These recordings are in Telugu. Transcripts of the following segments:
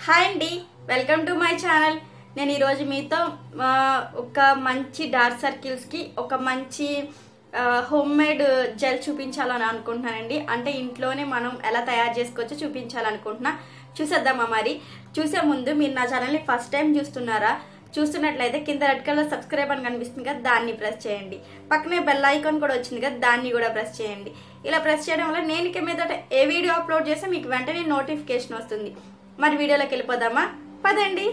హాయ్ అండి వెల్కమ్ టు మై ఛానల్ నేను ఈరోజు మీతో ఆ, ఒక మంచి డార్క్ సర్కిల్స్కి ఒక మంచి హోమ్ మేడ్ జెల్ చూపించాలని అనుకుంటున్నానండి అంటే ఇంట్లోనే మనం ఎలా తయారు చేసుకోవచ్చో చూపించాలనుకుంటున్నా చూసేద్దామా మరి చూసే ముందు మీరు నా ఛానల్ని ఫస్ట్ టైం చూస్తున్నారా చూస్తున్నట్లయితే కింద రెడ్ కలర్ సబ్స్క్రైబ్ అని కనిపిస్తుంది కదా దాన్ని ప్రెస్ చేయండి పక్కనే బెల్ ఐకాన్ కూడా వచ్చింది కదా దాన్ని కూడా ప్రెస్ చేయండి ఇలా ప్రెస్ చేయడం వల్ల నేను ఇక మీద ఏ వీడియో అప్లోడ్ చేస్తే మీకు వెంటనే నోటిఫికేషన్ వస్తుంది మరి వీడియోలోకి వెళ్ళిపోదామా పదండి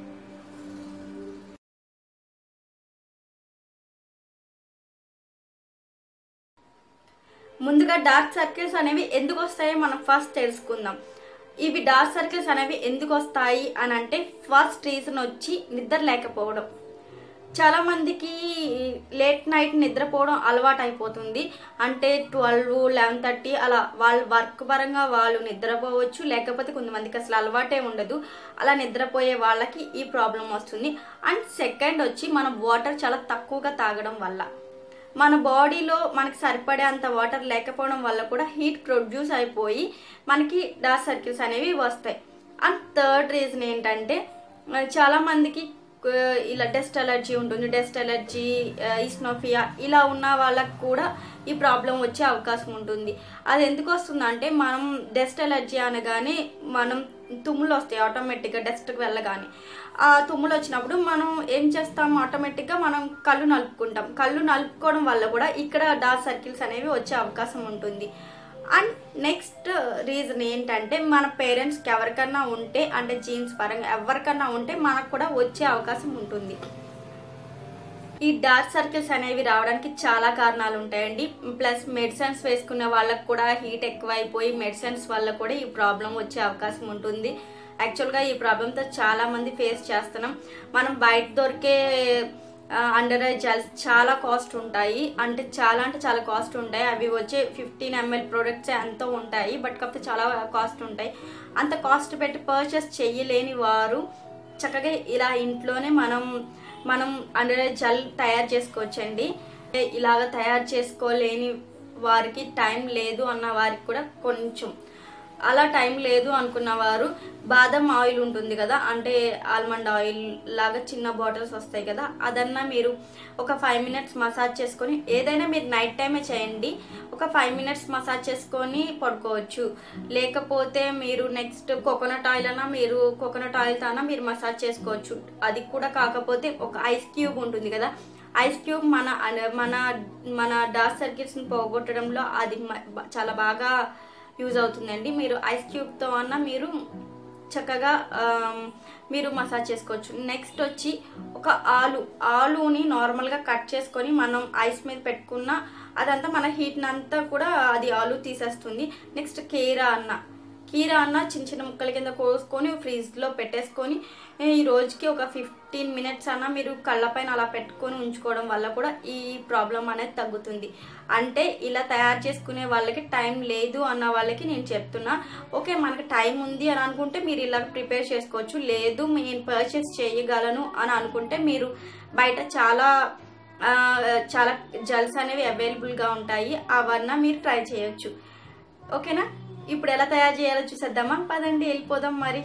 ముందుగా డార్క్ సర్కిల్స్ అనేవి ఎందుకు వస్తాయో మనం ఫస్ట్ తెలుసుకుందాం ఇవి డార్క్ సర్కిల్స్ అనేవి ఎందుకు వస్తాయి అని అంటే ఫస్ట్ రీజన్ వచ్చి నిద్ర లేకపోవడం చాలా మందికి లేట్ నైట్ నిద్రపోవడం అలవాటు అయిపోతుంది అంటే ట్వెల్వ్ లెవెన్ థర్టీ అలా వాళ్ళ వర్క్ పరంగా వాళ్ళు నిద్రపోవచ్చు లేకపోతే కొంతమందికి అసలు అలవాటే ఉండదు అలా నిద్రపోయే వాళ్ళకి ఈ ప్రాబ్లం వస్తుంది అండ్ సెకండ్ వచ్చి మనం వాటర్ చాలా తక్కువగా తాగడం వల్ల మన బాడీలో మనకి సరిపడే అంత వాటర్ లేకపోవడం వల్ల కూడా హీట్ ప్రొడ్యూస్ అయిపోయి మనకి డార్క్ సర్కిల్స్ అనేవి వస్తాయి అండ్ థర్డ్ రీజన్ ఏంటంటే ఆ, చాలా మందికి ఆ, ఇలా డస్ట్ అలర్జీ ఉంటుంది డస్ట్ అలర్జీ ఇస్నోఫియా ఇలా ఉన్న వాళ్ళకి కూడా ఈ ప్రాబ్లం వచ్చే అవకాశం ఉంటుంది అది ఎందుకు వస్తుందంటే మనం డస్ట్ అలర్జీ అనగానే మనం తుమ్ములు వస్తాయి ఆటోమేటిక్గా డస్ట్కి వెళ్ళగానే ఆ తుమ్ములు వచ్చినప్పుడు మనం ఏం చేస్తాం ఆటోమేటిక్గా మనం కళ్ళు నలుపుకుంటాం కళ్ళు నలుపుకోవడం వల్ల కూడా ఇక్కడ డార్క్ సర్కిల్స్ అనేవి వచ్చే అవకాశం ఉంటుంది అండ్ నెక్స్ట్ రీజన్ ఏంటంటే మన పేరెంట్స్కి ఎవరికన్నా ఉంటే అంటే జీన్స్ పరంగా ఎవరికన్నా ఉంటే మనకు కూడా వచ్చే అవకాశం ఉంటుంది ఈ డార్క్ సర్కిల్స్ అనేవి రావడానికి చాలా కారణాలు ఉంటాయండి ప్లస్ మెడిసిన్స్ వేసుకునే వాళ్ళకి కూడా హీట్ ఎక్కువైపోయి మెడిసిన్స్ వల్ల కూడా ఈ ప్రాబ్లం వచ్చే అవకాశం ఉంటుంది యాక్చువల్గా ఈ ప్రాబ్లంతో చాలా మంది ఫేస్ చేస్తున్నాం మనం బయట దొరికే అండర్ ఐ జెల్స్ చాలా కాస్ట్ ఉంటాయి అంటే చాలా అంటే చాలా కాస్ట్ ఉంటాయి అవి వచ్చే ఫిఫ్టీన్ ఎంఎల్ ప్రొడక్ట్స్ ఎంతో ఉంటాయి బట్ కాకపోతే చాలా కాస్ట్ ఉంటాయి అంత కాస్ట్ పెట్టి పర్చేస్ చేయలేని వారు చక్కగా ఇలా ఇంట్లోనే మనం మనం అండర్ ఐ జెల్ తయారు చేసుకోవచ్చండి ఇలాగ తయారు చేసుకోలేని వారికి టైం లేదు అన్న వారికి కూడా కొంచెం అలా టైం లేదు అనుకున్న వారు బాదం ఆయిల్ ఉంటుంది కదా అంటే ఆల్మండ్ ఆయిల్ లాగా చిన్న బాటిల్స్ వస్తాయి కదా అదన్నా మీరు ఒక ఫైవ్ మినిట్స్ మసాజ్ చేసుకొని ఏదైనా మీరు నైట్ టైమే చేయండి ఒక ఫైవ్ మినిట్స్ మసాజ్ చేసుకొని పడుకోవచ్చు లేకపోతే మీరు నెక్స్ట్ కోకోనట్ ఆయిల్ అన్నా మీరు కోకోనట్ ఆయిల్తో అన్నా మీరు మసాజ్ చేసుకోవచ్చు అది కూడా కాకపోతే ఒక ఐస్ క్యూబ్ ఉంటుంది కదా ఐస్ క్యూబ్ మన మన మన డార్క్ సర్కిల్స్ని పోగొట్టడంలో అది మ- చాలా బాగా యూజ్ అవుతుందండి మీరు ఐస్ క్యూబ్తో అన్న మీరు చక్కగా ఆమ్, మీరు మసాజ్ చేసుకోవచ్చు నెక్స్ట్ వచ్చి ఒక ఆలు ఆలుని నార్మల్గా కట్ చేసుకొని మనం ఐస్ మీద పెట్టుకున్న అదంతా మన హీట్ అంతా కూడా అది ఆలు తీసేస్తుంది నెక్స్ట్ కీరా అన్న కీరా అన్న చిన్న చిన్న ముక్కల కింద కోసుకొని ఫ్రిడ్జ్లో పెట్టేసుకొని ఈ రోజుకి ఒక ఫిఫ్టీన్ మినిట్స్ అన్న మీరు కళ్ళపైన అలా పెట్టుకొని ఉంచుకోవడం వల్ల కూడా ఈ ప్రాబ్లం అనేది తగ్గుతుంది అంటే ఇలా తయారు చేసుకునే వాళ్ళకి టైం లేదు అన్న వాళ్ళకి నేను చెప్తున్నా ఓకే మనకి టైం ఉంది అని అనుకుంటే మీరు ఇలా ప్రిపేర్ చేసుకోవచ్చు లేదు నేను పర్చేస్ చేయగలను అని అనుకుంటే మీరు బయట చాలా ఆ, చాలా జెల్స్ అనేవి అవైలబుల్గా ఉంటాయి అవన్నా మీరు ట్రై చేయొచ్చు ఓకేనా ఇప్పుడు ఎలా తయారు చేయాలో చూసేద్దామా పదండి వెళ్ళిపోదాం మరి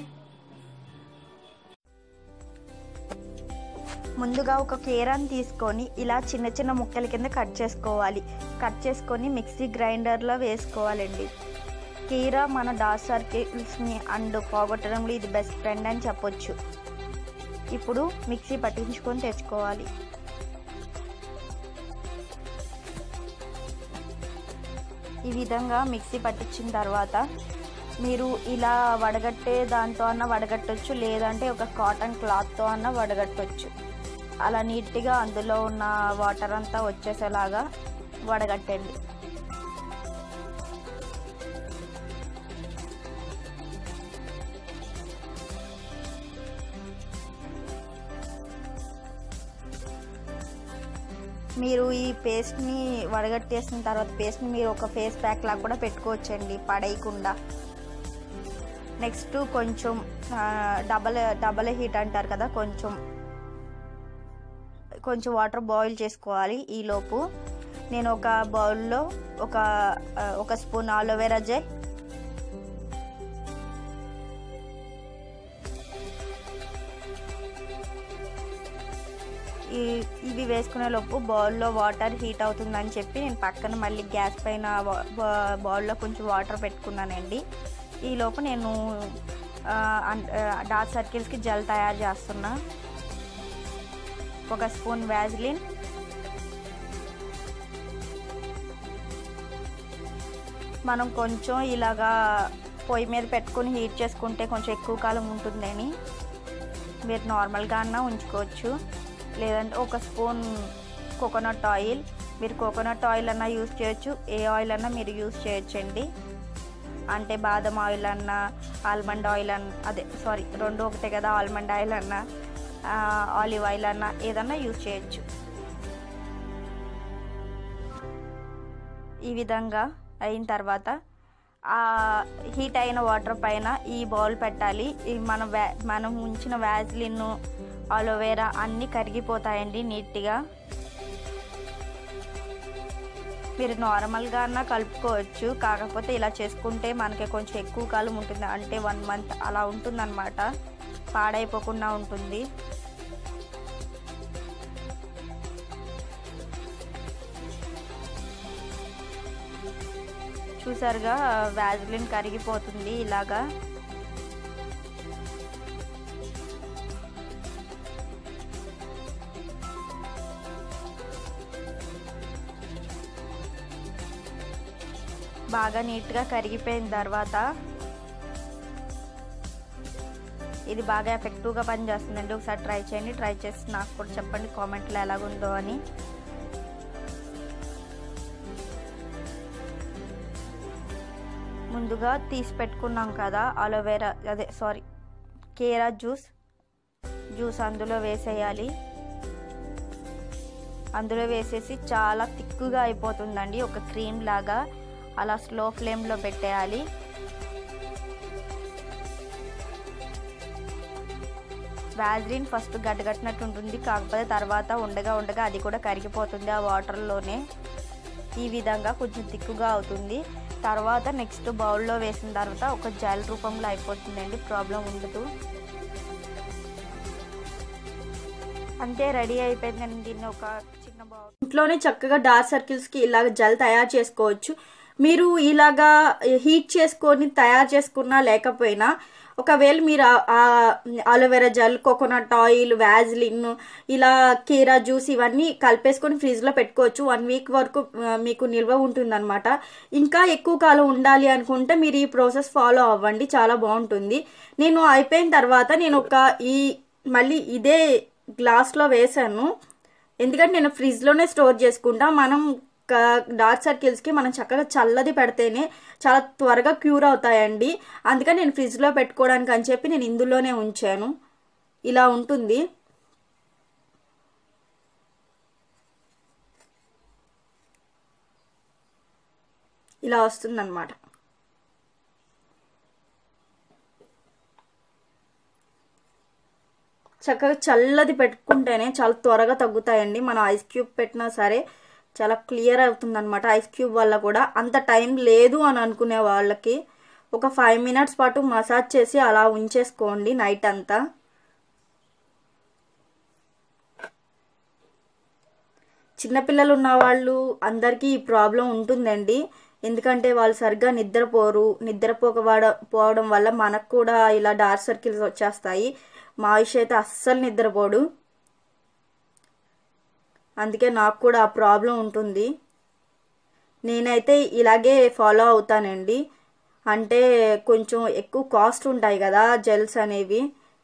ముందుగా ఒక కేరాన్ని తీసుకొని ఇలా చిన్న చిన్న ముక్కల కింద కట్ చేసుకోవాలి కట్ చేసుకొని మిక్సీ గ్రైండర్లో వేసుకోవాలండి కీరా మన డార్క్ సర్కిల్స్ని అండ్ పోగొట్టడంలో ఇది బెస్ట్ ఫ్రెండ్ అని చెప్పొచ్చు ఇప్పుడు మిక్సీ పట్టించుకొని తెచ్చుకోవాలి ఈ విధంగా మిక్సీ పట్టించిన తర్వాత మీరు ఇలా వడగట్టే దాంతో అన్న వడగట్టొచ్చు లేదంటే ఒక కాటన్ క్లాత్తో అన్న వడగట్టొచ్చు అలా నీట్గా అందులో ఉన్న వాటర్ అంతా వచ్చేసేలాగా వడగట్టండి మీరు ఈ పేస్ట్ని వడగట్టేసిన తర్వాత పేస్ట్ని మీరు ఒక ఫేస్ ప్యాక్ లాగా కూడా పెట్టుకోవచ్చండి పడేయకుండా నెక్స్ట్ కొంచెం డబల్ డబల్ హీట్ అంటారు కదా కొంచెం కొంచెం వాటర్ బాయిల్ చేసుకోవాలి ఈలోపు నేను ఒక బౌల్లో ఒక ఆ, ఒక స్పూన్ ఆలోవెరా జెల్ ఈ ఇవి వేసుకునే లోపు బౌల్లో వాటర్ హీట్ అవుతుందని చెప్పి నేను పక్కన మళ్ళీ గ్యాస్ పైన వా- బా- బౌల్లో కొంచెం వాటర్ పెట్టుకున్నానండి ఈ లోపు నేను ఆ, అన్- ఆ, డార్క్ సర్కిల్స్కి జెల్ తయారు చేస్తున్నా ఒక స్పూన్ వ్యాజిలిన్ మనం కొంచెం ఇలాగా పొయ్యి మీద పెట్టుకొని హీట్ చేసుకుంటే కొంచెం ఎక్కువ కాలం ఉంటుందని మీరు నార్మల్గా అన్నా ఉంచుకోవచ్చు లేదంటే ఒక స్పూన్ కోకోనట్ ఆయిల్ మీరు కోకోనట్ ఆయిల్ అన్నా యూస్ చేయొచ్చు ఏ ఆయిల్ అన్నా మీరు యూస్ చేయొచ్చండి అంటే బాదం ఆయిల్ అన్నా ఆల్మండ్ ఆయిల్ అన్న అదే సారీ రెండు ఒకటే కదా ఆల్మండ్ ఆయిల్ అన్నా ఆ, ఆలివ్ ఆయిల్ అన్నా ఏదన్నా యూస్ చేయొచ్చు ఈ విధంగా అయిన తర్వాత ఆ హీట్ అయిన వాటర్ పైన ఈ బౌల్ పెట్టాలి ఈ మనం వ్యా మనం ఉంచిన వ్యాజ్లిన్ అలోవేరా అన్నీ కరిగిపోతాయండి నీట్గా మీరు నార్మల్గా అన్నా కలుపుకోవచ్చు కాకపోతే ఇలా చేసుకుంటే మనకి కొంచెం ఎక్కువ కాలం ఉంటుంది అంటే వన్ మంత్ అలా ఉంటుందన్నమాట పాడైపోకుండా ఉంటుంది చూసారుగా వ్యాజిలిన్ కరిగిపోతుంది ఇలాగా బాగా నీట్గా కరిగిపోయిన తర్వాత ఇది బాగా ఎఫెక్టివ్గా పనిచేస్తుందండి ఒకసారి ట్రై చేయండి ట్రై చేసి నాకు కూడా చెప్పండి కామెంట్లో ఎలాగుందో అని ముందుగా తీసి పెట్టుకున్నాం కదా అలోవెరా అదే సారీ కేరా జ్యూస్ జ్యూస్ అందులో వేసేయాలి అందులో వేసేసి చాలా థిక్గా అయిపోతుందండి ఒక క్రీమ్ లాగా అలా స్లో ఫ్లేమ్లో పెట్టేయాలి వ్యాజ్లిన్ ఫస్ట్ గడ్డగట్టినట్టు ఉంటుంది కాకపోతే తర్వాత ఉండగా ఉండగా అది కూడా కరిగిపోతుంది ఆ వాటర్లోనే ఈ విధంగా కొంచెం తిక్కుగా అవుతుంది తర్వాత నెక్స్ట్ బౌల్లో వేసిన తర్వాత ఒక జెల్ రూపంలో అయిపోతుందండి ప్రాబ్లం ఉండదు అంతే రెడీ అయిపోయిందండి దీన్ని ఒక చిన్న బౌల్ ఇంట్లోనే చక్కగా డార్క్ సర్కిల్స్కి ఇలాగ జెల్ తయారు చేసుకోవచ్చు మీరు ఇలాగా హీట్ చేసుకొని తయారు చేసుకున్నా లేకపోయినా ఒకవేళ మీరు ఆ- ఆ aloe vera gel coconut oil Vaseline ఇలా కీరా జ్యూస్ ఇవన్నీ కలిపేసుకొని ఫ్రిడ్జ్లో పెట్టుకోవచ్చు వన్ వీక్ వరకు ఆ, మీకు నిల్వ ఉంటుందన్నమాట ఇంకా ఎక్కువ కాలం ఉండాలి అనుకుంటే మీరు ఈ ప్రాసెస్ ఫాలో అవ్వండి చాలా బాగుంటుంది నేను అయిపోయిన తర్వాత నేను ఒక ఈ మళ్ళీ ఇదే గ్లాస్లో వేసాను ఎందుకంటే నేను ఫ్రిడ్జ్లోనే స్టోర్ చేసుకుంటా మనం క- డార్క్ సర్కిల్స్కి మనం చక్కగా చల్లది పెడితేనే చాలా త్వరగా క్యూర్ అవుతాయండి అందుకని నేను ఫ్రిడ్జ్లో పెట్టుకోవడానికి అని చెప్పి నేను ఇందులోనే ఉంచాను ఇలా ఉంటుంది ఇలా వస్తుందన్నమాట చక్కగా చల్లది పెట్టుకుంటేనే చాలా త్వరగా తగ్గుతాయండి మనం ఐస్ క్యూబ్ పెట్టినా సరే చాలా క్లియర్ అవుతుంది అనమాట ఐస్ క్యూబ్ వల్ల కూడా అంత టైం లేదు అని అనుకునే వాళ్ళకి ఒక ఫైవ్ మినిట్స్ పాటు మసాజ్ చేసి అలా ఉంచేసుకోండి నైట్ అంతా చిన్నపిల్లలు ఉన్న వాళ్ళు అందరికీ ఈ ప్రాబ్లం ఉంటుందండి ఎందుకంటే వాళ్ళు సరిగ్గా నిద్రపోరు నిద్రపోకపోవడం పోవడం వల్ల మనకు కూడా ఇలా డార్క్ సర్కిల్స్ వచ్చేస్తాయి మా ఆయుష్ అయితే అస్సలు నిద్రపోడు అందుకే నాకు కూడా ఆ ప్రాబ్లం ఉంటుంది నేనైతే ఇలాగే ఫాలో అవుతానండి అంటే కొంచెం ఎక్కువ కాస్ట్ ఉంటాయి కదా జెల్స్ అనేవి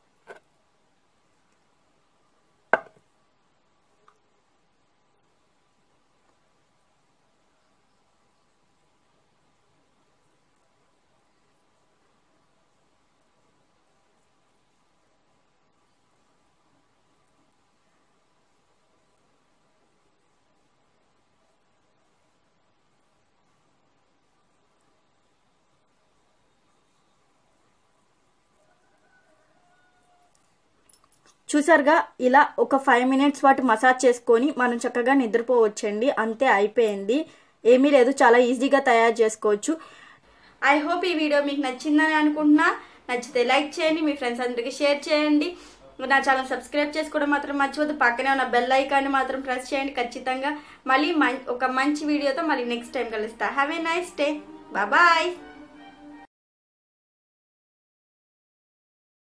చూసారుగా ఇలా ఒక ఫైవ్ మినిట్స్ పాటు మసాజ్ చేసుకొని మనం చక్కగా నిద్రపోవచ్చండి అంతే అయిపోయింది ఏమీ లేదు చాలా ఈజీగా తయారు చేసుకోవచ్చు ఐ హోప్ ఈ వీడియో మీకు నచ్చిందని అనుకుంటున్నా నచ్చితే లైక్ చేయండి మీ ఫ్రెండ్స్ అందరికీ షేర్ చేయండి నా ఛానల్ సబ్స్క్రైబ్ చేసుకోవడం మాత్రం మర్చిపోద్దు పక్కనే ఉన్న బెల్ ఐకాన్ని మాత్రం ప్రెస్ చేయండి ఖచ్చితంగా మళ్ళీ మం- ఒక మంచి వీడియోతో మళ్ళీ నెక్స్ట్ టైం కలుస్తా have a nice day bye